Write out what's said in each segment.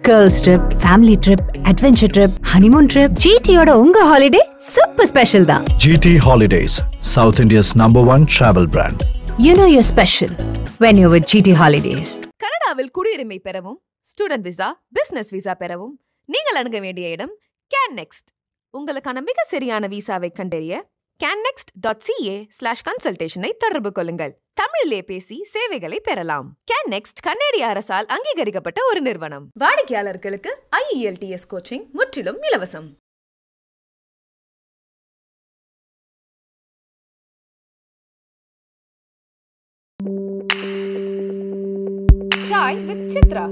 Girls trip family trip adventure trip honeymoon trip ஜிடியோட உங்க holiday super special தான் GT Holidays, South India's number one travel brand. You know your special when you with GT holidays கனடாவில் குடியுரிமை பெறவும் student visa business visa பெறவும் நீங்கள் அணுக வேண்டிய இடம் கேன் நெக்ஸ்ட் உங்களுக்கான மிக சரியான விசாவை கண்டறிய கேன்னெக்ஸ்ட் டாட் சிஏ ஸ்லாஷ் கன்சல்டேஷனை தொடர்பு கொள்ளுங்கள் தமிழிலே பேசி சேவைகளை பெறலாம் கேன் நெக்ஸ்ட் கன்னடிய அரசால் அங்கீகரிக்கப்பட்ட ஒரு நிறுவனம் வாடிக்கையாளர்களுக்கு ஐஇஎல்டிஎஸ் கோச்சிங் முற்றிலும் இலவசம் சாய் வித் சித்ரா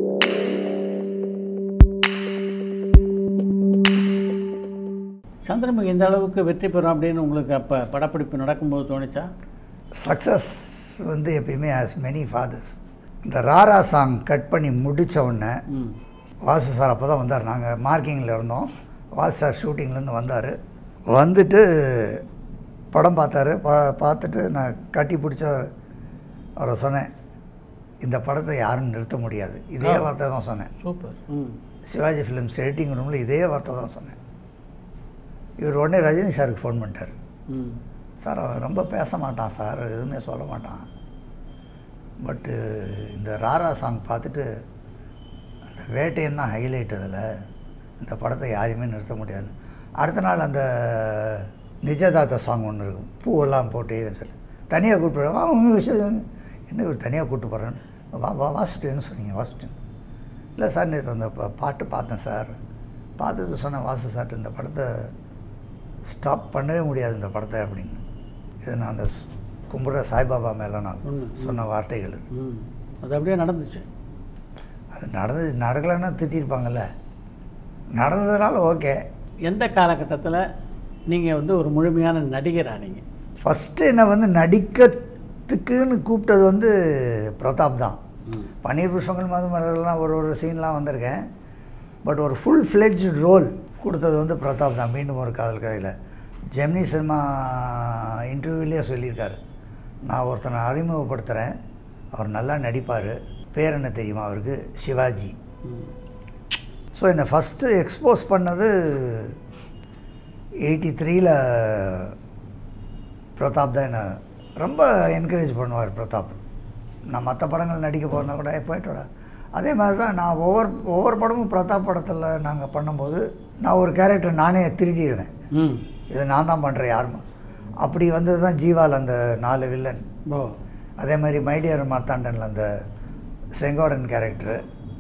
சந்திரமுகி இந்த அளவுக்கு வெற்றி பெறும் அப்படின்னு உங்களுக்கு அப்போ படப்பிடிப்பு நடக்கும்போது தோணுச்சா சக்ஸஸ் வந்து எப்பயுமே ஆஸ் மெனி ஃபாதர்ஸ் இந்த ராரா சாங் கட் பண்ணி முடித்த உடனே ம் வாசு சார் அப்போ தான் வந்தார் நாங்கள் மார்க்கிங்கில் இருந்தோம் வாசு சார் ஷூட்டிங்லேருந்து வந்தார் வந்துட்டு படம் பார்த்தாரு ப பார்த்துட்டு நான் கட்டி பிடிச்ச அவரை சொன்னேன் இந்த படத்தை யாரும் நிறுத்த முடியாது இதே வார்த்தை தான் சொன்னேன் சூப்பர் ம் சிவாஜி ஃபிலிம்ஸ் எடிட்டிங் ரூமில் இதே வார்த்தை தான் சொன்னேன் இவர் உடனே ரஜினி சாருக்கு ஃபோன் பண்ணிட்டார் ம் சார் அவன் ரொம்ப பேச மாட்டான் சார் எதுவுமே சொல்ல மாட்டான் பட்டு இந்த ராரா சாங் பார்த்துட்டு அந்த வேட்டையன் தான் ஹைலைட் அதில் இந்த படத்தை யாரையுமே நிறுத்த முடியாது அடுத்த நாள் அந்த நிஜதாத்த சாங் ஒன்று இருக்கும் பூவெல்லாம் போட்டு சொல்லி தனியாக கூப்பிட்டு போயிடுவா அவங்க விஷயம் என்ன இவர் தனியாக கூப்பிட்டு போகிறேன்னு வா வா வாசிட்டேன்னு சொன்னீங்க வாசிட்டேன் இல்லை சார் நேற்று அந்த பா- பாட்டு பார்த்தேன் சார் பார்த்துட்டு சொன்னேன் வாசு சார்ட்டு இந்த படத்தை ஸ்டாப் பண்ணவே முடியாது இந்த படத்தை அப்படின்னு இது நான் அந்த கும்பிட்ற சாய்பாபா மேலே நான் உண்மை. சொன்ன வார்த்தைகள் இது. ம் அது அப்படியே நடந்துச்சு அது நடந்தது நடக்கலைன்னா திட்டிருப்பாங்கல்ல நடந்ததுனால ஓகே எந்த காலகட்டத்தில் நீங்கள் வந்து ஒரு முழுமையான நடிகரா நீங்கள் ஃபஸ்ட்டு என்னை வந்து நடிக்கிறதுக்குன்னு கூப்பிட்டது வந்து பிரதாப் தான் பன்னீர் புஷ்பங்கள் மது மலர்லாம் ஒரு ஒரு சீன்லாம் வந்திருக்கேன் பட் ஒரு ஃபுல் ஃப்ளெஜ் ரோல் கொடுத்தது வந்து பிரதாப் தான் மீண்டும் ஒரு காதல் கதையில் ஜெமினி சினிமா இன்டர்வியூலேயே சொல்லியிருக்காரு நான் ஒருத்தனை அறிமுகப்படுத்துகிறேன் அவர் நல்லா நடிப்பார் பேர் என்ன தெரியுமா அவருக்கு சிவாஜி ஸோ என்னை ஃபஸ்ட்டு எக்ஸ்போஸ் பண்ணது எயிட்டி த்ரீல பிரதாப் தான் என்னை ரொம்ப என்கரேஜ் பண்ணுவார் பிரதாப் நான் மற்ற படங்கள் நடிக்க போகிறதா கூட "ஏய், போயிட்டு வாடா." அதே மாதிரி தான் நான் ஒவ்வொரு ஒவ்வொரு படமும் பிரதாப் படத்தில் நாங்கள் பண்ணும்போது நான் ஒரு கேரக்டர் நானே திருடிடுவேன் ம் இது நான் தான் பண்ணுறேன் யாருமே அப்படி வந்தது தான் ஜீவால் அந்த நாலு வில்லன் ஓ அதே மாதிரி மைடியர் மார்த்தாண்டனில் அந்த செங்கோடன் கேரக்டரு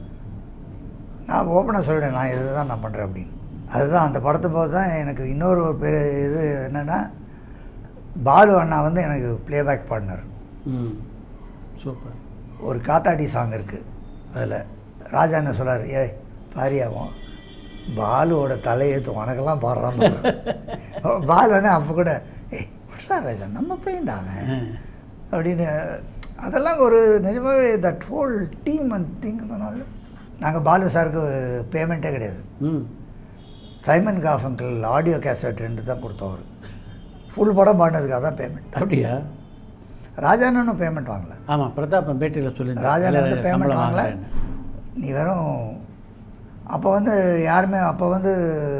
நான் ஓப்பனாக சொல்லிட்டேன் நான் இது தான் நான் பண்ணுறேன் அப்படின்னு அதுதான் அந்த படத்தை போது தான் எனக்கு இன்னொரு ஒரு பெரிய இது என்னென்னா பாலு அண்ணா வந்து எனக்கு ப்ளேபேக் பாடினார் ம் சூப்பர் ஒரு காத்தாடி சாங் இருக்குது அதில் ராஜா என்ன சொல்றாரு ஏய் பாரியாவும் பாலுவோட தலையெழுத்து உனக்கெல்லாம் பாடுறான் பாரு." பாலு அண்ணா அப்போ கூட ஏய் விட்றா ராஜா நம்ம பையன்டாங்க அப்படின்னு அதெல்லாம் ஒரு நிஜமாவே that whole team and think சொன்னாலும் நாங்கள் பாலு சாருக்கு பேமெண்ட்டே கிடையாது ம் சைமன் காஃபங்கிள் ஆடியோ கேசட் ரெண்டு தான் கொடுத்தோம் அவருக்கு ஃபுல் படம் பாடினதுக்காக தான் பேமெண்ட் அப்படியா ராஜானும் பேமெண்ட் வாங்கல ஆமாம் பிரதாப்பன் பேட்டியில் சொல்லியிருந்தேன் ராஜா வந்து இளையராஜா பேமெண்ட் சம்பளம் வாங்கல வாங்குறேன்னு. நீ வெறும் அப்போ வந்து யாருமே அப்போ வந்து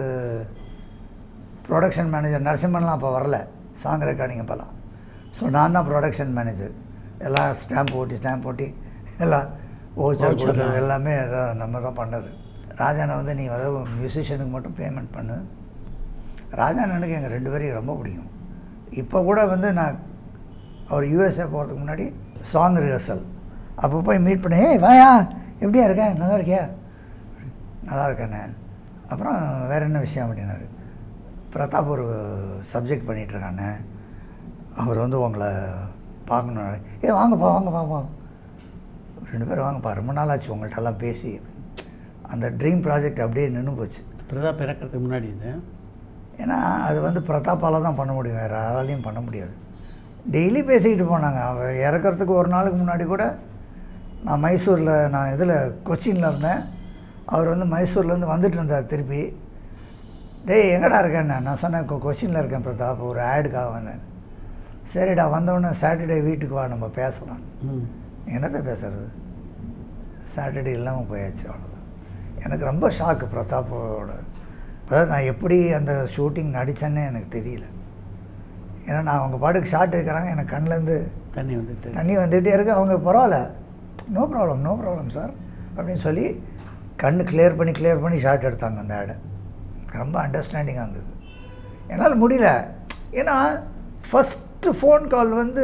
ப்ரொடக்ஷன் மேனேஜர் நரசிம்மன்லாம் அப்போ வரல சாங் ரெக்கார்டிங் அப்போல்லாம் ஸோ நான் தான் ப்ரொடக்ஷன் மேனேஜர் எல்லாம் ஸ்டாம்ப் ஓட்டி ஸ்டாம்ப் ஓட்டி எல்லாம் ஓச்சர் Voucher கொடுக்குறது தான். எல்லாமே அதான் நம்ம தான் பண்ணது ராஜானை வந்து நீ வந்து மியூசிஷியனுக்கு மட்டும் பேமெண்ட் பண்ணு ராஜானனுக்கு எங்கள் ரெண்டு பேரையும் ரொம்ப பிடிக்கும் இப்போ கூட வந்து நான் அவர் யூஎஸ்ஏ போகிறதுக்கு முன்னாடி சாங் ரிஹர்சல் அப்போ போய் மீட் பண்ணி ஏய் வாயா எப்படியா இருக்க நல்லா இருக்கியா நல்லா இருக்கேண்ணே அப்புறம் வேற என்ன விஷயம் அப்படின்னாரு பிரதாப் ஒரு சப்ஜெக்ட் பண்ணிகிட்ருக்காண்ணே அவர் வந்து உங்களை பார்க்கணும் ஏ வாங்கப்பா வாங்கப்பா வாங்க ரெண்டு பேரும் வாங்கப்பா ரொம்ப நாள் ஆச்சு உங்கள்கிட்டலாம் பேசி அந்த ட்ரீம் ப்ராஜெக்ட் அப்படியே நின்று போச்சு பிரதாப் இறக்கிறதுக்கு முன்னாடி இது ஏன்னா அது வந்து பிரதாப்பால் தான் பண்ண முடியும் வேறு யாராலையும் பண்ண முடியாது டெய்லி பேசிக்கிட்டு போனாங்க அவர் இறக்கறதுக்கு ஒரு நாளுக்கு முன்னாடி கூட நான் மைசூரில் நான் இதில் கொச்சினில் இருந்தேன் அவர் வந்து மைசூர்லேருந்து வந்துட்டு இருந்தார் திருப்பி டேய் எங்கடா இருக்கேன்னு நான் சொன்னேன் கொ கொச்சினில் இருக்கேன் பிரதாப் ஒரு ஆடுக்காக வந்தேன் சரிடா வந்தோடனே சாட்டர்டே வீட்டுக்கு வா நம்ம பேசலாம் ம் என்னத்தை பேசுறது சாட்டர்டே இல்லாமல் போயாச்சு அவ்வளோதான் எனக்கு ரொம்ப ஷாக்கு பிரதாப்போட அதாவது நான் எப்படி அந்த ஷூட்டிங் நடித்தேன்னு எனக்கு தெரியல ஏன்னா நான் அவங்க பாட்டுக்கு ஷாட் வைக்கிறாங்க எனக்கு கண்ணிலேருந்து தண்ணி வந்துட்டு தண்ணி வந்துகிட்டே இருக்கு அவங்க பரவாயில்ல no problem no problem sir அப்படின்னு சொல்லி கண்ணு கிளியர் பண்ணி கிளியர் பண்ணி ஷாட் எடுத்தாங்க அந்த ஆடை ரொம்ப அண்டர்ஸ்டாண்டிங்காக இருந்தது என்னால் முடியல ஏன்னா ஃபஸ்ட்டு ஃபோன் கால் வந்து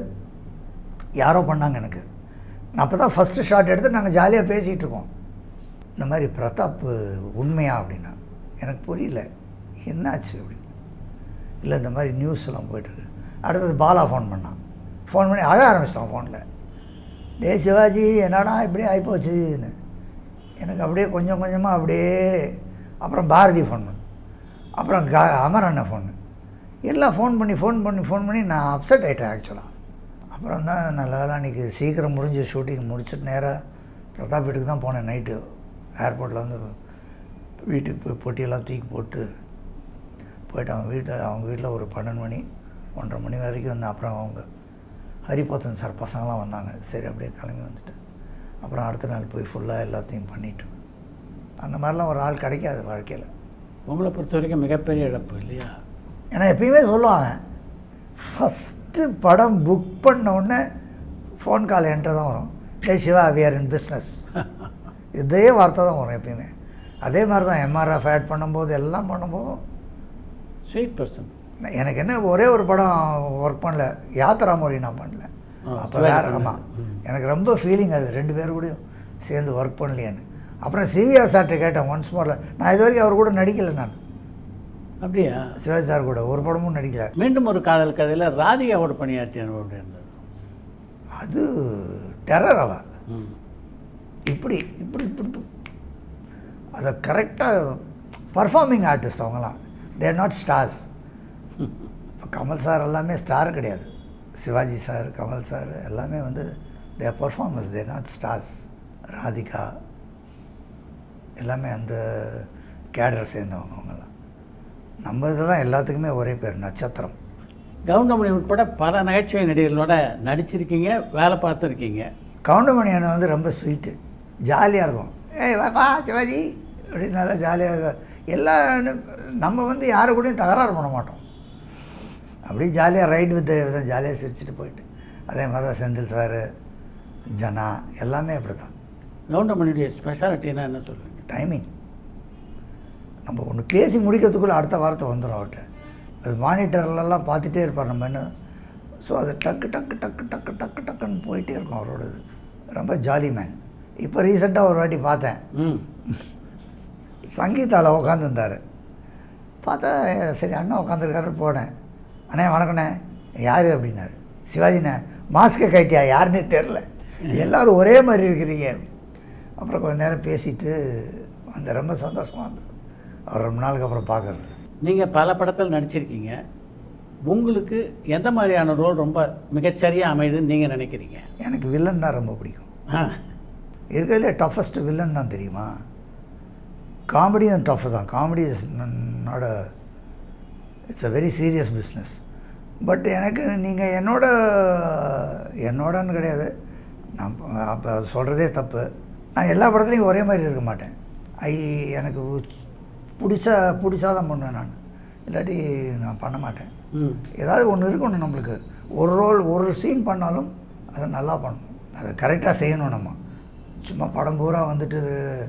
யாரோ பண்ணாங்க எனக்கு நான் அப்போ தான் ஃபஸ்ட்டு ஷாட் எடுத்து நாங்கள் ஜாலியாக பேசிகிட்டு இருக்கோம் இந்த மாதிரி பிரதாப் உண்மையா அப்படின்னா எனக்கு புரியல என்னாச்சு அப்படின்னு இல்லை இந்த மாதிரி நியூஸ் எல்லாம் போயிட்டுருக்கு அடுத்தது பாலா ஃபோன் பண்ணான் ஃபோன் பண்ணி அழ ஆரம்பிச்சிட்டான் ஃபோனில் டே சிவாஜி என்னடா இப்படி ஆகிப்போச்சுன்னு எனக்கு அப்படியே கொஞ்சம் கொஞ்சமாக அப்படியே அப்புறம் பாரதி ஃபோன் பண்ணு அப்புறம் கா அமர் அண்ணன் ஃபோனு எல்லாம் ஃபோன் பண்ணி ஃபோன் பண்ணி ஃபோன் பண்ணி நான் அப்செட் ஆகிட்டேன் ஆக்சுவலாக அப்புறம் தான் நல்ல வேலை அன்றைக்கி சீக்கிரம் முடிஞ்சு ஷூட்டிங் முடிச்சுட்டு நேராக பிரதாப் வீட்டுக்கு தான் போனேன் நைட்டு ஏர்போர்ட்டில் வந்து வீட்டுக்கு போய் பொட்டியெல்லாம் தூக்கி போட்டு போயிட்டு அவங்க வீட்டில் அவங்க வீட்டில் ஒரு பன்னெண்டு மணி ஒன்றரை மணி வரைக்கும் வந்து அப்புறம் அவங்க ஹரிபோத்தன் சார் பசங்களாம் வந்தாங்க சரி அப்படியே கிளம்பி வந்துட்டு அப்புறம் அடுத்த நாள் போய் ஃபுல்லாக எல்லாத்தையும் பண்ணிட்டு அந்த மாதிரிலாம் ஒரு ஆள் கிடைக்காது வாழ்க்கையில் உங்களை பொறுத்த வரைக்கும் மிகப்பெரிய இழப்பு இல்லையா ஏன்னா எப்பயுமே சொல்லுவாங்க ஃபஸ்ட்டு படம் புக் பண்ண உடனே ஃபோன் கால் என்கிட்ட தான் வரும் டே Siva we are in business இதே வார்த்தை தான் வரும் எப்பயுமே அதே மாதிரி தான் எம்ஆர்எஃப் ஆட் பண்ணும்போது எல்லாம் பண்ணும்போதும் ஸ்வீட் பர்சன் எனக்கு என்ன ஒரே ஒரு படம் ஒர்க் பண்ணல யாத்திரா மொழி நான் பண்ணல ஆ, அப்போ சிவாஜி வேறு பண்ணல. ஆமாம் எனக்கு ரொம்ப ஃபீலிங் அது ரெண்டு பேர் கூடயும் சேர்ந்து ஒர்க் பண்ணலையேன்னு அப்புறம் சிவிஆர் சார்கிட்ட கேட்டேன் ஒன்ஸ் மோரில் நான் இது வரைக்கும் அவர் கூட நடிக்கலை நான் அப்படியா சிவாஜி சார் கூட ஒரு படமும் நடிக்கல மீண்டும் ஒரு காதல் கதையில் ராதிகாவோட பணியாற்றிய அனுபவம் எப்படி இருந்தது அது டெரர் அவ ம் இப்படி இப்படி இப்படி இப்படி. அதை கரெக்டாக பர்ஃபார்மிங் ஆர்டிஸ்ட் அவங்களாம் தேர் நாட் ஸ்டார்ஸ் இப்போ கமல் சார் எல்லாமே ஸ்டார் கிடையாது சிவாஜி சார் கமல் சார் எல்லாமே வந்து their performance they're not stars Radhika எல்லாமே அந்த கேடர் சேர்ந்தவங்க அவங்கெல்லாம் நம்ம இதெல்லாம் எல்லாத்துக்குமே ஒரே பேர் நட்சத்திரம் கவுண்டமணி உட்பட பல நகைச்சுவை நடிகர்களோட நடிச்சிருக்கீங்க வேலை பார்த்துருக்கீங்க கவுண்டமணி அண்ணன் வந்து ரொம்ப ஸ்வீட்டு ஜாலியாக இருக்கும் ஏய் வாப்பா சிவாஜி அப்படின்னு நல்லா ஜாலியாக எல்லா நம்ம வந்து யாரு கூடயும் தகராறு பண்ண மாட்டோம் அப்படியே ஜாலியாக ரைடு வித் ஜாலியாக சிரிச்சுட்டு போயிட்டு அதே மாதிரி தான் செந்தில் சார் ஜனா எல்லாமே அப்படி தான் கவுண்டமணியுடைய ஸ்பெஷாலிட்டினா என்ன சொல்லுவீங்க டைமிங் நம்ம ஒன்று பேசி முடிக்கிறதுக்குள்ளே அடுத்த வார்த்தை வந்துடும் அவர்கிட்ட அது மானிட்டர்லலாம் பார்த்துட்டே இருப்பார் நம்ம என்ன ஸோ அது டக்கு டக்கு டக்கு டக்கு டக்கு டக்குன்னு போயிட்டே இருக்கும் அவரோடது ரொம்ப ஜாலி மேன் இப்போ ரீசெண்டாக ஒரு வாட்டி பார்த்தேன் ம் சங்கீதாவில் உட்காந்துருந்தார் பார்த்தா சரி அண்ணா உட்காந்துருக்காரு போனேன் அண்ணே வணக்கண்ணே யார் அப்படின்னாரு சிவாஜிண்ணே மாஸ்க்கை கட்டியா யாருன்னே தெரில எல்லாரும் ஒரே மாதிரி இருக்கிறீங்க அப்புறம் கொஞ்ச நேரம் பேசிட்டு அந்த ரொம்ப சந்தோஷமாக இருந்தது அவர் ரொம்ப நாளுக்கு அப்புறம் பார்க்குறது நீங்கள் பல படத்தில் நடிச்சிருக்கீங்க உங்களுக்கு எந்த மாதிரியான ரோல் ரொம்ப மிகச்சரியாக அமையுதுன்னு நீங்கள் நினைக்கிறீங்க எனக்கு வில்லன் தான் ரொம்ப பிடிக்கும் ஆ இருக்கிறதுலே டஃபஸ்ட் வில்லன் தான் தெரியுமா காமெடியும் டஃப் தான் comedy is not it's a very serious business but எனக்கு நீங்கள் என்னோட என்னோடன்னு கிடையாது நான் அப்போ சொல்கிறதே தப்பு நான் எல்லா படத்துலையும் ஒரே மாதிரி இருக்க மாட்டேன் ஐ எனக்கு உச்- பிடிச்சா பிடிச்சா தான் பண்ணுவேன் நான் இல்லாட்டி நான் பண்ண மாட்டேன் ம் ஏதாவது ஒன்று இருக்கணும் நம்மளுக்கு ஒரு ரோல் ஒரு சீன் பண்ணாலும் அதை நல்லா பண்ணணும் அதை கரெக்டாக செய்யணும் நம்ம சும்மா படம் பூரா வந்துட்டு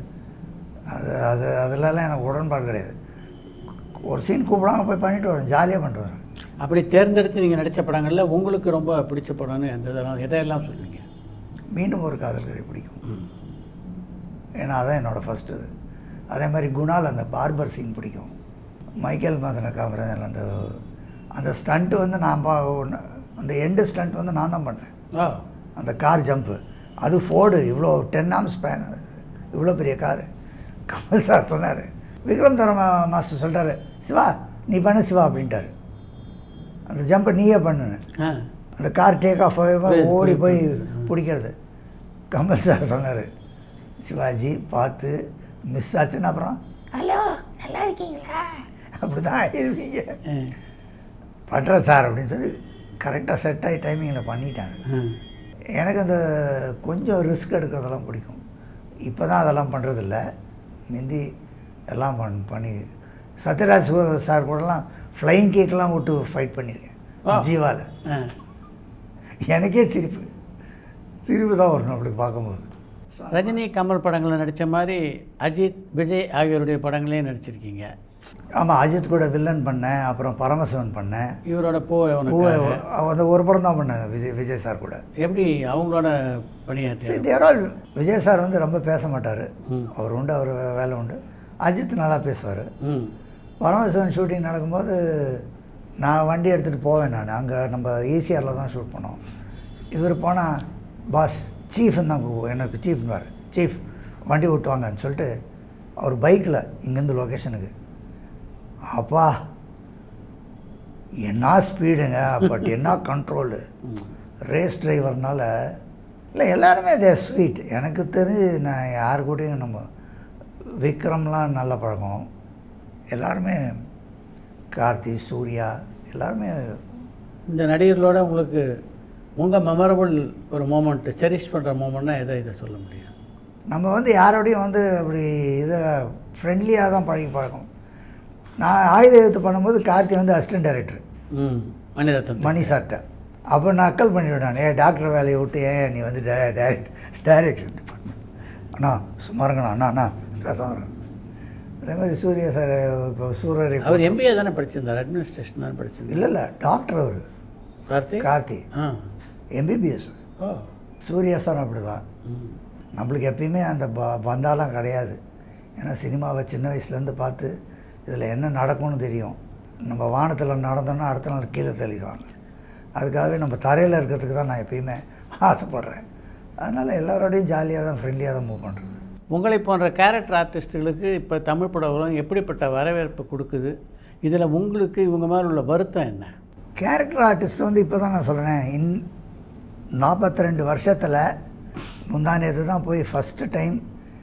அது அது அதிலலாம் எனக்கு உடன்பாடு கிடையாது ஒரு சீன் கூப்பிடாம போய் பண்ணிட்டு வரேன் ஜாலியாக பண்ணிட்டு வரேன் அப்படி தேர்ந்தெடுத்து நீங்கள் நடித்த படங்களில் உங்களுக்கு ரொம்ப பிடிச்ச படம்னு எந்த இதெல்லாம் எதையெல்லாம் சொல்லுவீங்க மீண்டும் ஒரு காதல் கதை பிடிக்கும் ம் ஏன்னா அதான் என்னோடய ஃபஸ்ட்டு இது அதே மாதிரி குணால் அந்த பார்பர் சீன் பிடிக்கும் மைக்கேல் மதன காமராஜன் அந்த அந்த ஸ்டண்ட்டு வந்து நான் பா- ஒண்ணு- அந்த எண்டு ஸ்டண்ட் வந்து நான் தான் பண்ணேன் ஆ அந்த கார் ஜம்ப்பு அது ஃபோர்டு இவ்வளோ டென் ஆம் ஸ்பேன் இவ்வளோ பெரிய காரு கமல் சார் சொன்னார் விக்ரம் தர மாஸ்டர் சொல்லிட்டாரு சிவா நீ பண்ணு சிவா அப்படின்ட்டாரு அந்த ஜம்பை நீயே பண்ணுன்னு ஆ அந்த கார் டேக் ஆஃப் புரியுது, ஓடி புரியுது, போய் புரியுது. பிடிக்கிறது கமல் சார் சொன்னார் சிவாஜி பார்த்து மிஸ் ஆச்சுன்னா அப்புறம் ஹலோ நல்லா இருக்கீங்களா அப்படி தான் ஆயிருவீங்க ஆ, பண்ணுறேன் சார் அப்படின்னு சொல்லி கரெக்டாக செட் ஆகி டைமிங்கில் பண்ணிட்டாங்க ஆ. எனக்கு அந்த கொஞ்சம் ரிஸ்க் எடுக்கிறதெல்லாம் பிடிக்கும் இப்போ தான் அதெல்லாம் பண்ணுறதில்ல மிந்தி எல்லாம் பண் பண்ணி சத்யராஜ் சு- சார் கூடலாம் ஃப்ளைங் கேக்கெலாம் விட்டு ஃபைட் பண்ணியிருக்கேன் ஆ. ஜீவாவில் ஆ. எனக்கே சிரிப்பு சிரிப்பு தான் வரும் அப்படி பார்க்கும்போது ரஜினி கமல் படங்களில் நடித்த மாதிரி அஜித் விஜய் ஆகியோருடைய படங்களையும் நடிச்சிருக்கீங்க ஆமாம் அஜித் கூட வில்லன் பண்ணேன் அப்புறம் பரமசிவன் பண்ணேன் இவரோட பூ பூவை அந்த ஒரு படம் தான் பண்ணேன் விஜய் விஜய் சார் கூட எப்படி அவங்களோட பணியாற்றி சரி தேர் ஆல் விஜய் சார் வந்து ரொம்ப பேச மாட்டார் அவர் உண்டு அவர் வேலை உண்டு அஜித் நல்லா பேசுவார் ம் பரமசிவன் ஷூட்டிங் நடக்கும்போது நான் வண்டி எடுத்துகிட்டு போவேன் நான் அங்கே நம்ம ஈசிஆரில் தான் ஷூட் பண்ணோம் இவர் போனால் பாஸ் சீஃப்னு தான் கூப்பிடுவோம் எனக்கு சீஃப்னுவார் சீஃப் வண்டி விட்டுவாங்கன்னு சொல்லிட்டு அவர் பைக்கில் இங்கேருந்து லொக்கேஷனுக்கு அப்பா என்ன ஸ்பீடுங்க பட் என்ன கண்ட்ரோலு ரேஸ் டிரைவர்னால இல்லை எல்லாருமே தே ஸ்வீட் எனக்கு தெரிஞ்சு நான் யார் கூடயும் நம்ம விக்ரம்லாம் நல்ல பழக்கம் எல்லாருமே கார்த்தி சூர்யா எல்லாருமே இந்த நடிகர்களோட உங்களுக்கு உங்கள் மெமரபிள் ஒரு மூமெண்ட் செரிஷ் பண்ணுற மூமெண்ட்னா எதை இதை சொல்ல முடியும் நம்ம வந்து யாரோடையும் வந்து அப்படி இதை ஃப்ரெண்ட்லியாக தான் பழகி பழக்கம் நான் ஆயுத எழுத்து பண்ணும்போது கார்த்தி வந்து அசிஸ்டன்ட் டைரக்டர் ம் மணிரத்னம் மணி சார்ட்ட அப்போ நான் அக்கல் பண்ணிவிட்டேன் ஏ டாக்டர் வேலையை விட்டு ஏன் நீ வந்து டைரக்ட் டைரக்ஷன் பண்ணு அண்ணா சும்மா இருங்கண்ணா அண்ணா அண்ணா பேசாம இருங்க அதே மாதிரி சூர்யா சார் இப்போ சூரியரை அவர் எம்பிஏ தானே படிச்சிருந்தார் அட்மினிஸ்ட்ரேஷன் தானே படிச்சிருந்தார் இல்லை இல்லை டாக்டர் அவர் கார்த்திக் கார்த்தி ஆ எம்பிபிஎஸ் ஓ சூர்யா சார் அப்படி தான் ம் நம்மளுக்கு எப்பயுமே அந்த ப பந்தாலாம் கிடையாது ஏன்னா சினிமாவை சின்ன வயசுலேருந்து பார்த்து இதில் என்ன நடக்கும்னு தெரியும் நம்ம வானத்தில் நடந்தோன்னா அடுத்த நாள் கீழே தள்ளிடுவாங்க அதுக்காகவே நம்ம தரையில் இருக்கிறதுக்கு தான் நான் எப்பயுமே ஆசைப்பட்றேன் அதனால் எல்லாரோடையும் ஜாலியாக தான் ஃப்ரெண்ட்லியாக தான் மூவ் பண்ணுறது உங்களை போன்ற கேரக்டர் ஆர்டிஸ்ட்டுகளுக்கு இப்போ தமிழ் பட உலகம் எப்படிப்பட்ட வரவேற்பு கொடுக்குது இதில் உங்களுக்கு இவங்க மேலே உள்ள வருத்தம் என்ன கேரக்டர் ஆர்டிஸ்ட் வந்து இப்போ தான் நான் சொல்கிறேன் இன் நாற்பத்தி ரெண்டு வருஷத்தில் முந்தானேது தான் போய் first time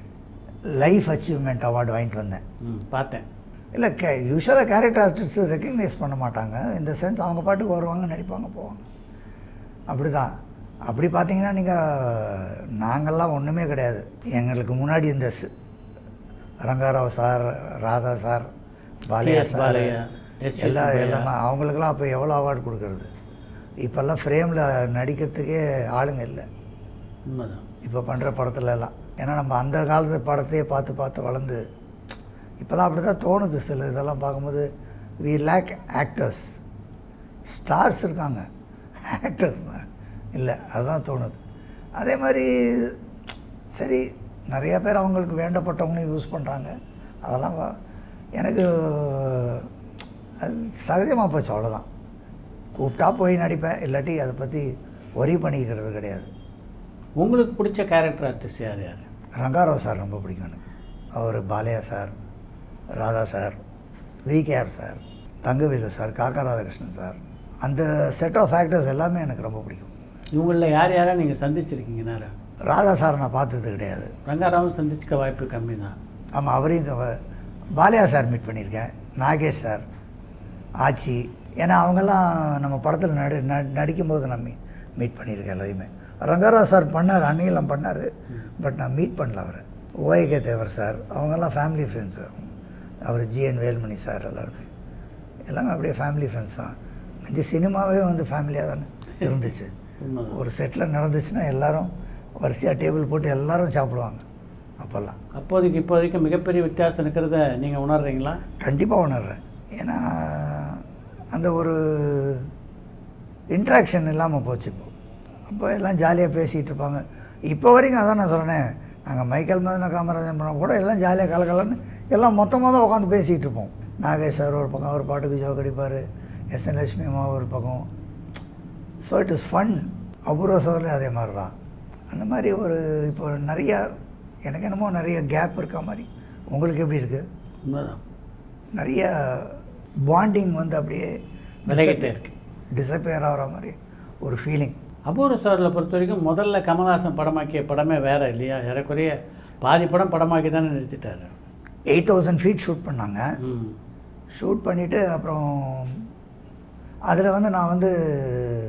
life achievement award வாங்கிட்டு வந்தேன் ம் பார்த்தேன் இல்லை கே யூஸ்வலாக கேரக்டர் ஆர்டிஸ்ட் ரெக்கக்னைஸ் பண்ண மாட்டாங்க இந்த சென்ஸ் அவங்க பாட்டுக்கு வருவாங்க நடிப்பாங்க போவாங்க அப்படி தான் அப்படி பார்த்தீங்கன்னா நீங்கள் நாங்கள்லாம் ஒன்றுமே கிடையாது எங்களுக்கு முன்னாடி இந்த ஸ்- Rangarao sir Radha sir Balaiah S. Sir Balaiah, S. எல்லா சுப்பையா. எல்லாமே அவங்களுக்கெல்லாம் அப்போ எவ்வளோ அவார்டு கொடுக்கறது இப்போல்லாம் ஃப்ரேமில் நடிக்கிறதுக்கே ஆளுங்க இல்லை உண்மைதான் இப்போ பண்ணுற படத்துல எல்லாம் ஏன்னா நம்ம அந்த காலத்து படத்தையே பார்த்து பார்த்து வளர்ந்து இப்போல்லாம் அப்படி தான் தோணுது சில இதெல்லாம் பார்க்கும்போது வி லேக் ஆக்டர்ஸ் ஸ்டார்ஸ் இருக்காங்க ஆக்டர்ஸ் இல்லை அதுதான் தோணுது அதே மாதிரி சரி நிறைய பேர் அவங்களுக்கு வேண்டப்பட்டவங்களையும் யூஸ் பண்ணுறாங்க அதெல்லாம் வ- எனக்கு அது சகஜமாக போச்சு அவ்வளோதான் கூப்பிட்டா போய் நடிப்பேன் இல்லாட்டி அதை பற்றி ஒரி பண்ணிக்கிறது கிடையாது உங்களுக்கு பிடிச்ச கேரக்டர் ஆர்டிஸ்ட் யார் யார் ரங்காராவ் சார் ரொம்ப பிடிக்கும் எனக்கு அவர் Balaiah sir Radha sir VKR sir Thangavelu sir Kakka Radhakrishnan sir அந்த செட் ஆஃப் ஆக்டர்ஸ் எல்லாமே எனக்கு ரொம்ப பிடிக்கும் இவங்களில் யார் யாரை நீங்கள் சந்திச்சிருக்கீங்க நேரம் ராதா சார் நான் பார்த்தது கிடையாது ரங்காராவும் சந்திச்சுக்க வாய்ப்பு கம்மி தான் ஆமாம் அவரையும் இங்க பாலையா சார் மீட் பண்ணியிருக்கேன் நாகேஷ் சார் ஆச்சி ஏன்னா அவங்கெல்லாம் நம்ம படத்தில் நடி ந- நடிக்கும்போது நான் மீ மீட் பண்ணியிருக்கேன் எல்லாரையுமே ரங்கராஜ் சார் பண்ணார் அன்னையெல்லாம் பண்ணார் பட் நான் மீட் பண்ணல அவரை ஓஏகே தேவர் சார் அவங்கெல்லாம் ஃபேமிலி ஃப்ரெண்ட்ஸு அவர் ஜிஎன் வேல்மணி சார் எல்லாருமே எல்லாமே அப்படியே ஃபேமிலி ஃப்ரெண்ட்ஸ் தான் இந்த சினிமாவே வந்து ஃபேமிலியாக தானே இருந்துச்சு உண்மைதான். ஒரு செட்டில் நடந்துச்சுன்னா எல்லாரும் வரிசையாக டேபிள் போட்டு எல்லாரும் சாப்பிடுவாங்க அப்போல்லாம் அப்போதைக்கு இப்போதைக்கு மிகப்பெரிய வித்தியாசம் இருக்கிறத நீங்கள் உணர்றீங்களா கண்டிப்பாக உணர்றேன் ஏன்னா அந்த ஒரு இன்ட்ராக்ஷன் இல்லாமல் போச்சு இப்போ அப்போ எல்லாம் ஜாலியாக பேசிகிட்டு இருப்பாங்க இப்போ வரைக்கும் அதான் நான் சொன்னேன் நாங்கள் மைக்கேல் மதன காமராஜன் பண்ண கூட எல்லாம் ஜாலியாக கலக்கலன்னு எல்லாம் மொத்தமாக தான் உட்காந்து பேசிகிட்டு இருப்போம் நாகேஷ் சார் ஒரு பக்கம் அவர் பாட்டுக்கு ஜோக் அடிப்பார் எஸ் என் லட்சுமி அம்மா ஒரு பக்கம் ஸோ இட் இஸ் ஃபன் அபூர்வ சோதரில் அதே மாதிரி தான் அந்த மாதிரி ஒரு இப்போ நிறையா எனக்கு என்னமோ நிறைய கேப் இருக்க மாதிரி உங்களுக்கு எப்படி இருக்குது உண்மைதான் நிறைய பாண்டிங் வந்து அப்படியே விலகிட்டே இருக்கு டிசப்பியர் ஆகிற மாதிரி ஒரு ஃபீலிங் அபூர்வ சாரில் பொறுத்த வரைக்கும் முதல்ல கமல்ஹாசன் படமாக்கிய படமே வேற இல்லையா ஏறக்குறைய பாதி படம் படமாக்கி தானே நிறுத்திட்டாரு எயிட் தௌசண்ட் ஃபீட் ஷூட் பண்ணாங்க ம் ஷூட் பண்ணிவிட்டு அப்புறம் அதில் வந்து நான் வந்து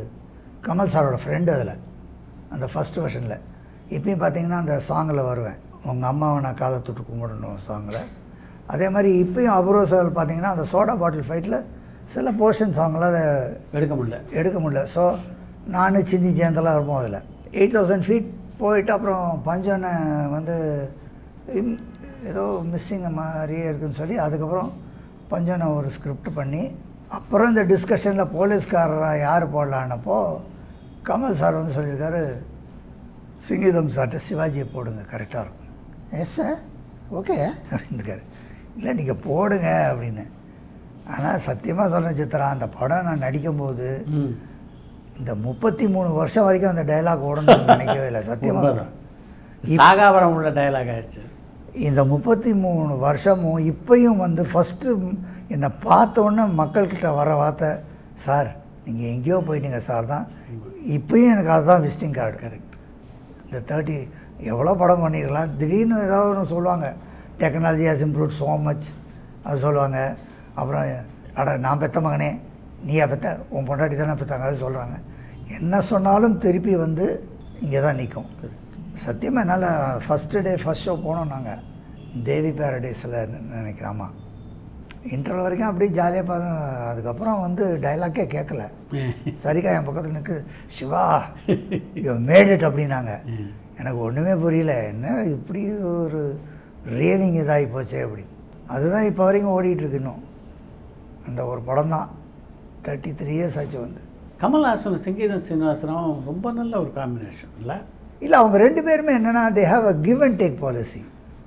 கமல் சாரோட ஃப்ரெண்டு அதில் அந்த ஃபஸ்ட் வெர்ஷனில் இப்பயும் பார்த்தீங்கன்னா அந்த சாங்கில் வருவேன் உங்கள் அம்மாவை நான் காலை தொட்டு கும்பிடணும் சாங்கில் அதே மாதிரி இப்பயும் அபூர்வ சார் பார்த்தீங்கன்னா அந்த சோடா பாட்டில் ஃபைட்டில் சில போர்ஷன்ஸ் அவங்களால எடுக்க முடியல எடுக்க முடியல ஸோ நான் சின்னி சேர்ந்தெல்லாம் இருப்போம் அதில் எயிட் தௌசண்ட் ஃபீட் போயிட்டு அப்புறம் பஞ்சனை வந்து இம்- ஏதோ மிஸ்ஸிங் மாதிரியே இருக்குன்னு சொல்லி அதுக்கப்புறம் பஞ்சனை ஒரு ஸ்கிரிப்ட் பண்ணி அப்புறம் இந்த டிஸ்கஷனில் போலீஸ்காரராக யார் போடலான்னப்போ கமல் சார் வந்து சொல்லியிருக்காரு சிங்கீதம் சார்ட்ட சிவாஜியை போடுங்க கரெக்டாக இருக்கும் எஸ் சார் ஓகே அப்படின்னு இருக்காரு இல்லை நீங்கள் போடுங்க அப்படின்னு ஆனால் சத்தியமாக சொல்கிறேன் சித்ரா அந்த படம் நான் நடிக்கும்போது ம் இந்த முப்பத்தி மூணு வருஷம் வரைக்கும் அந்த டைலாக் ஓடணும்னு நினைக்கவே இல்லை சத்தியமாக உண்மைதான். சாகாவரம் உள்ள டயலாக் ஆயிடுச்சு இந்த முப்பத்தி மூணு வருஷமும் இப்பயும் வந்து ஃபஸ்ட்டு என்னை பார்த்த உடனே மக்கள்கிட்ட வர வார்த்தை சார் நீங்கள் எங்கேயோ போயிட்டீங்க சார் தான் இப்பயும் எனக்கு அதுதான் விசிட்டிங் கார்டு கரெக்ட் இந்த தேர்ட்டி எவ்வளோ படம் பண்ணிருக்கலாம் திடீர்னு ஏதாவது ஒன்று சொல்லுவாங்க technology has improve so much அது சொல்லுவாங்க அப்புறம் அட நான் பெத்த மகனே நீயா பெத்த உன் பொண்டாட்டி தானே பெத்தாங்க அது சொல்கிறாங்க என்ன சொன்னாலும் திருப்பி வந்து இங்கே தான் நிற்கும் சத்தியமாக என்னால் ஃபஸ்ட்டு டே ஃபஸ்ட் ஷோ போனோம் நாங்கள் தேவி பேரடைஸில் நினைக்கிறேன் இன்டர்வல் வரைக்கும் அப்படியே ஜாலியாக பார்த்து அதுக்கப்புறம் வந்து டைலாக்கே கேட்கல சரிக்கா என் பக்கத்தில் நிற்கு சிவா யூ மேட் இட் அப்படின்னாங்க எனக்கு ஒன்றுமே புரியல என்ன இப்படி ஒரு ரேவிங் இதாகி போச்சே அப்படின்னு அதுதான் இப்போ வரைக்கும் ஓடிட்டு இருக்கு இன்னும் அந்த ஒரு படம் தான் தேர்ட்டி த்ரீ இயர்ஸ் ஆச்சு வந்து கமல்ஹாசன் சங்கீதம் சீனிவாசனும் ரொம்ப நல்ல ஒரு காம்பினேஷன் இல்லை இல்லை அவங்க ரெண்டு பேருமே என்னென்னா they have a give and take policy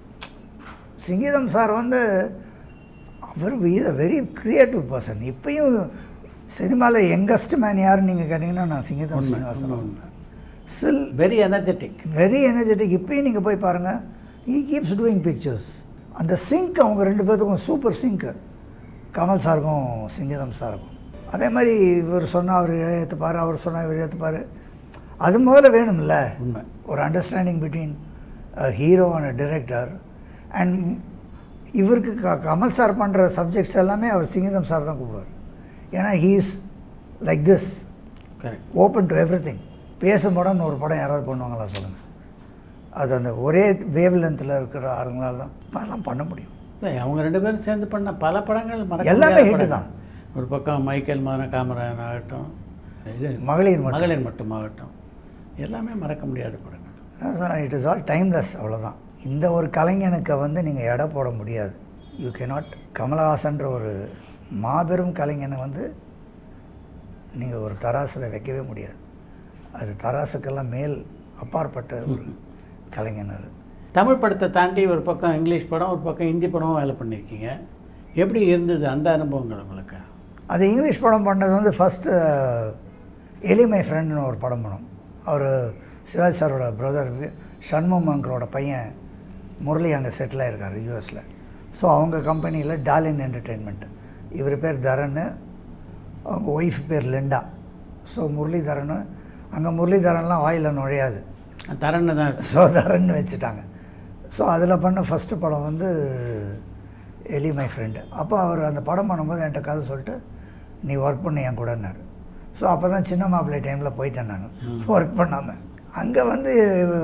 Singeetham sir வந்து அவர் is a very creative person இப்பயும் சினிமாவில் யங்கஸ்ட் மேன் யாருன்னு நீங்கள் கேட்டிங்கன்னா நான் சிங்கீதம் உண்மை, ஸ்ரீனிவாசன் உண்மை. Still very energetic very energetic இப்பயும் நீங்கள் போய் பாருங்கள் ஈ கீப்ஸ் டூயிங் பிக்சர்ஸ் அந்த சிங்க் அவங்க ரெண்டு பேர்த்துக்கும் சூப்பர் சிங்க்கு கமல் சாருக்கும் சிங்கீதம் சாருக்கும் அதே மாதிரி இவர் சொன்னால் அவர் ஏற்றுப்பார் அவர் சொன்னால் இவர் ஏற்றுப்பார் அது முதல்ல வேணும்ல உண்மை ஒரு understanding between hero and director and இவருக்கு க கமல் சார் பண்ணுற சப்ஜெக்ட்ஸ் எல்லாமே அவர் சிங்கீதம் சார் தான் கூப்பிடுவார் ஏன்னா he's like this correct open to everything பேசும் படம்னு ஒரு படம் யாராவது பண்ணுவாங்களா சொல்லுங்கள் அது அந்த ஒரே வேவ் லென்த்தில் இருக்கிற ஆளுங்களால தான் அதெல்லாம் பண்ண முடியும் இல்லை அவங்க ரெண்டு பேரும் சேர்ந்து பண்ண பல படங்கள் மறக்க எல்லாமே முடியாத hit படங்கள். தான். ஒரு பக்கம் மைக்கேல் மதன காமராஜன் ஆகட்டும் இது மகளிர் மட்டும் மகளிர் மட்டும் ஆகட்டும் எல்லாமே மறக்க முடியாத படங்கள் அதான் சொன்னேன் இட் இஸ் ஆல் டைம்லெஸ் அவ்வளோதான் இந்த ஒரு கலைஞனுக்கு வந்து நீங்கள் எடை போட முடியாது யூ cannot கமலஹாசன்ற ஒரு மாபெரும் கலைஞனை வந்து நீங்கள் ஒரு தராசில் வைக்கவே முடியாது அது தராசுக்கெல்லாம் மேல் அப்பாற்பட்ட ஒரு கலைஞன் அவர் தமிழ் படத்தை தாண்டி ஒரு பக்கம் இங்கிலீஷ் படம் ஒரு பக்கம் ஹிந்தி படமும் வேலை பண்ணியிருக்கீங்க எப்படி இருந்தது அந்த அனுபவங்கள் உங்களுக்கு அது இங்கிலீஷ் படம் பண்ணது வந்து ஃபஸ்ட்டு எலிமை ஃப்ரெண்டுன்னு ஒரு படம் பண்ணோம் அவர் சிவாஜி சாரோட பிரதர் சண்முகம் அங்கிளோட பையன் முரளி அங்கே செட்டில் ஆயிருக்காரு யூஎஸில் ஸோ அவங்க கம்பெனியில் டாலின் என்டர்டெயின்மெண்ட் இவர் பேர் தரன் அவங்க ஒய்ஃப் பேர் லிண்டா ஸோ முரளிதரன் அங்கே முரளிதரன்லாம் வாயில் நுழையாது தரன்னு தான் ஸோ தரன்னு வச்சுட்டாங்க ஸோ அதில் பண்ண ஃபஸ்ட்டு படம் வந்து எலி மை ஃப்ரெண்டு அப்போ அவர் அந்த படம் பண்ணும்போது என்கிட்ட கதை சொல்லிட்டு நீ ஒர்க் பண்ணு என் கூடன்னாரு ஸோ அப்போ தான் சின்ன மாப்பிள்ளை டைமில் போயிட்டேன் நான் ஒர்க் பண்ணாமல் அங்கே வந்து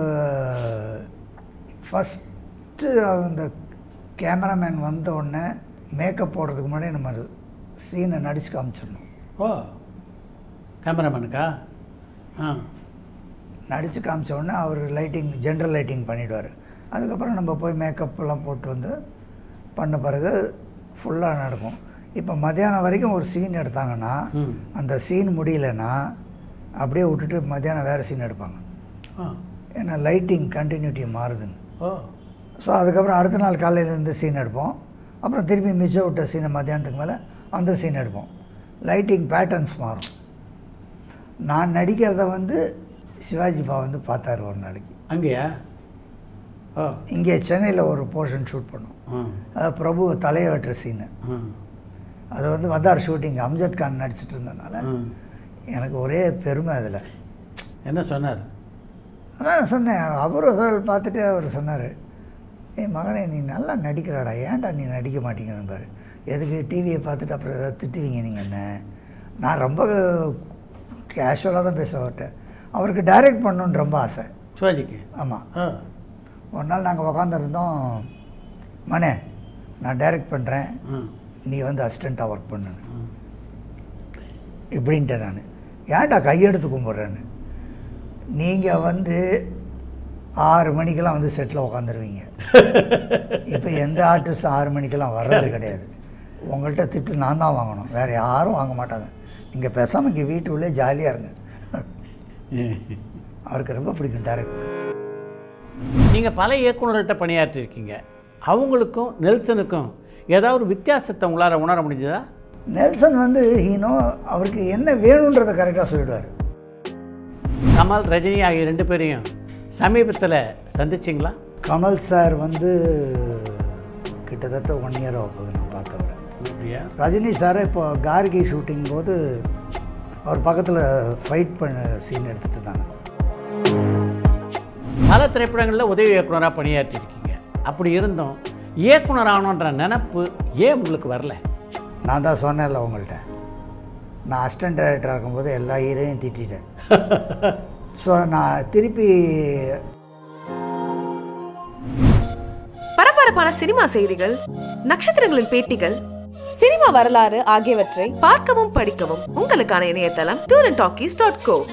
ஃபஸ்ட்டு அந்த கேமராமேன் வந்த உடனே மேக்கப் போடுறதுக்கு முன்னாடி நம்ம சீனை நடிச்சு காமிச்சிடணும் ஓ கேமராமேனுக்கா ஆ நடித்து காமிச்ச உடனே அவர் லைட்டிங் ஜென்ரல் லைட்டிங் பண்ணிவிடுவார் அதுக்கப்புறம் நம்ம போய் மேக்கப்லாம் போட்டு வந்து பண்ண பிறகு ஃபுல்லாக நடக்கும் இப்போ மத்தியானம் வரைக்கும் ஒரு சீன் எடுத்தாங்கன்னா ம் அந்த சீன் முடியலன்னா அப்படியே விட்டுட்டு மத்தியானம் வேறு சீன் எடுப்பாங்க ஆ ஏன்னா லைட்டிங் கண்டினியூட்டி மாறுதுன்னு ஓ ஸோ அதுக்கப்புறம் அடுத்த நாள் காலையிலேருந்து சீன் எடுப்போம் அப்புறம் திருப்பி மிச்சம் விட்ட சீனை மத்தியானத்துக்கு மேலே அந்த சீன் எடுப்போம் லைட்டிங் பேட்டர்ன்ஸ் மாறும் நான் நடிக்கிறத வந்து சிவாஜிப்பா வந்து பார்த்தாரு ஒரு நாளைக்கு அங்கேயா ஓ இங்கே சென்னையில் ஒரு போர்ஷன் ஷூட் பண்ணோம் ம் அதாவது பிரபு தலையை வெட்டுற சீனு ம் அது வந்து வந்தார் ஷூட்டிங் அம்ஜத் கான் நடிச்சிட்டு இருந்ததுனால ம் எனக்கு ஒரே பெருமை அதில் என்ன சொன்னார் அதான் சொன்னேன் அபூர்வ பார்த்துட்டு அவர் சொன்னார் ஏய் மகனே நீ நல்லா நடிக்கிறாடா ஏன்டா நீ நடிக்க மாட்டேங்கிறன்பாரு எதுக்கு டிவியை பார்த்துட்டு அப்புறம் ஏதாவது திட்டுவீங்க நீங்கள் என்ன நான் ரொம்ப கேஷுவலாக தான் பேசுவேன் அவர்கிட்ட அவருக்கு டைரக்ட் பண்ணணுன்னு ரொம்ப ஆசை சிவாஜிக்கு ஆமாம் ஆ ஒரு நாள் நாங்கள் உக்காந்துருந்தோம் மனே நான் டைரக்ட் பண்ணுறேன் ம் நீ வந்து அசிஸ்டண்ட்டாக ஒர்க் பண்ணுன்னு இப்படின்ட்டேன் நான் ஏன்டா கையெடுத்து கும்பிட்றேன்னு நீங்கள் வந்து ஆறு மணிக்கெல்லாம் வந்து செட்டில் உக்காந்துருவீங்க இப்போ எந்த ஆர்டிஸ்டும் ஆறு மணிக்கெல்லாம் வர்றது கிடையாது உங்கள்கிட்ட திட்டு நான் தான் வாங்கணும் வேறு யாரும் வாங்க மாட்டாங்க நீங்கள் பேசாமல் இங்கே வீட்டுக்குள்ளே ஜாலியாக இருங்க அவருக்கு ரொம்ப பிடிக்கும் டைரக்ட் நீங்கள் பல இயக்குனர்கள்ட்ட பணியாற்றிருக்கீங்க அவங்களுக்கும் நெல்சனுக்கும் ஏதாவது ஒரு வித்தியாசத்தை உங்களால் உணர முடிஞ்சதா நெல்சன் வந்து ஹீனோ அவருக்கு என்ன வேணுன்றதை கரெக்டாக சொல்லிடுவார் கமல் ரஜினி ஆகிய ரெண்டு பேரையும் சமீபத்தில் சந்திச்சிங்களா கமல் சார் வந்து கிட்டத்தட்ட ஒன் இயர் ஆக போகுது நான் பார்த்தவரை அப்படியா ரஜினி சாரை இப்போ கார்கி ஷூட்டிங் போது அவர் பக்கத்தில் ஃபைட் பண்ண சீன் எடுத்துகிட்டு இருந்தாங்க பல திரைப்படங்களில் உதவி இயக்குனராக பணியாற்றிருக்கீங்க அப்படி இருந்தும் இயக்குனர் ஆகணுன்ற நினப்பு ஏன் உங்களுக்கு வரல நான் தான் சொன்னேன்ல உங்கள்கிட்ட நான் அசிஸ்டன்ட் டைரக்டராக இருக்கும்போது எல்லா ஹீரோயும் திட்டிட்டேன் ஸோ நான் திருப்பி பரபரப்பான சினிமா செய்திகள் நட்சத்திரங்களின் பேட்டிகள் சினிமா வரலாறு ஆகியவற்றை பார்க்கவும் படிக்கவும் உங்களுக்கான இணையதளம் tour and talkies dot go